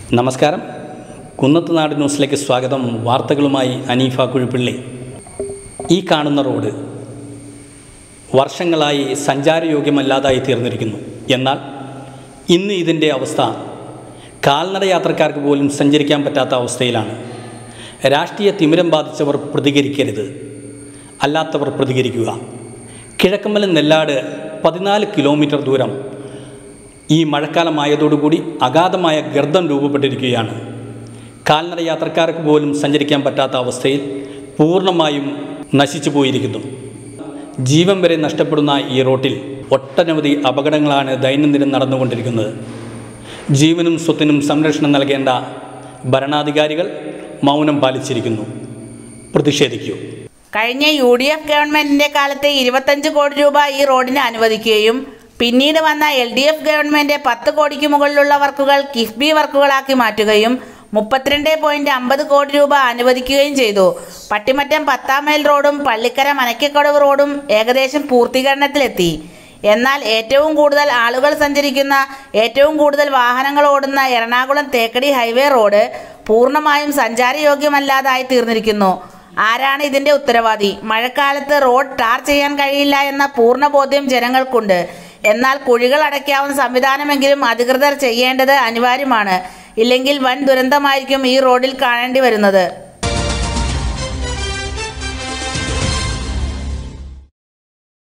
നമസ്കാരം കുന്നത്ത് നാട് ന്യൂസിലേക്ക് സ്വാഗതം വാർത്തകളുമായി അനീഫ കുഴിപ്പിള്ളി ഈ കാണുന്ന റോഡ് വർഷങ്ങളായി സഞ്ചാരയോഗ്യമല്ലാതായി തീർന്നിരിക്കുന്നു എന്നാൽ ഇന്ന് ഇതിൻ്റെ അവസ്ഥ കാൽനട യാത്രക്കാർക്ക് പോലും സഞ്ചരിക്കാൻ പറ്റാത്ത അവസ്ഥയിലാണ് രാഷ്ട്രീയ തിമിരം ബാധിച്ചവർ പ്രതികരിക്കരുത് അല്ലാത്തവർ പ്രതികരിക്കുക കിഴക്കമ്പലം നെല്ലാട് പതിനാല് കിലോമീറ്റർ ദൂരം ഈ മഴക്കാലമായതോടുകൂടി അഗാധമായ ഗർദ്ദം രൂപപ്പെട്ടിരിക്കുകയാണ് കാൽനട യാത്രക്കാർക്ക് പോലും സഞ്ചരിക്കാൻ പറ്റാത്ത അവസ്ഥയിൽ പൂർണ്ണമായും നശിച്ചു പോയിരിക്കുന്നു ജീവൻ വരെ നഷ്ടപ്പെടുന്ന ഈ റോട്ടിൽ ഒട്ടനവധി അപകടങ്ങളാണ് ദൈനംദിനം നടന്നുകൊണ്ടിരിക്കുന്നത് ജീവനും സ്വത്തിനും സംരക്ഷണം നൽകേണ്ട ഭരണാധികാരികൾ മൗനം പാലിച്ചിരിക്കുന്നു പ്രതിഷേധിക്കൂ കഴിഞ്ഞ യു ഡി എഫ് ഗവൺമെന്റിന്റെ കാലത്ത് ഇരുപത്തഞ്ച് കോടി രൂപ ഈ റോഡിന് അനുവദിക്കുകയും പിന്നീട് വന്ന എൽ ഡി എഫ് ഗവൺമെന്റ് പത്ത് കോടിക്ക് മുകളിലുള്ള വർക്കുകൾ കിഫ്ബി വർക്കുകളാക്കി മാറ്റുകയും മുപ്പത്തിരണ്ട് പോയിന്റ് അമ്പത് കോടി രൂപ അനുവദിക്കുകയും ചെയ്തു പട്ടിമറ്റം പത്താം മൈൽ റോഡും പള്ളിക്കര മനക്കക്കടവ് റോഡും ഏകദേശം പൂർത്തീകരണത്തിലെത്തി എന്നാൽ ഏറ്റവും കൂടുതൽ ആളുകൾ സഞ്ചരിക്കുന്ന ഏറ്റവും കൂടുതൽ വാഹനങ്ങൾ ഓടുന്ന എറണാകുളം തേക്കടി ഹൈവേ റോഡ് പൂർണ്ണമായും സഞ്ചാരയോഗ്യമല്ലാതായി തീർന്നിരിക്കുന്നു ആരാണ് ഇതിന്റെ ഉത്തരവാദി മഴക്കാലത്ത് റോഡ് ടാർ ചെയ്യാൻ കഴിയില്ല എന്ന പൂർണ്ണ ബോധ്യം ജനങ്ങൾക്കുണ്ട് എന്നാൽ കുഴികൾ അടയ്ക്കാവുന്ന സംവിധാനമെങ്കിലും അധികൃതർ ചെയ്യേണ്ടത് അനിവാര്യമാണ് ഇല്ലെങ്കിൽ വൻ ദുരന്തമായിരിക്കും ഈ റോഡിൽ കാണേണ്ടി വരുന്നത്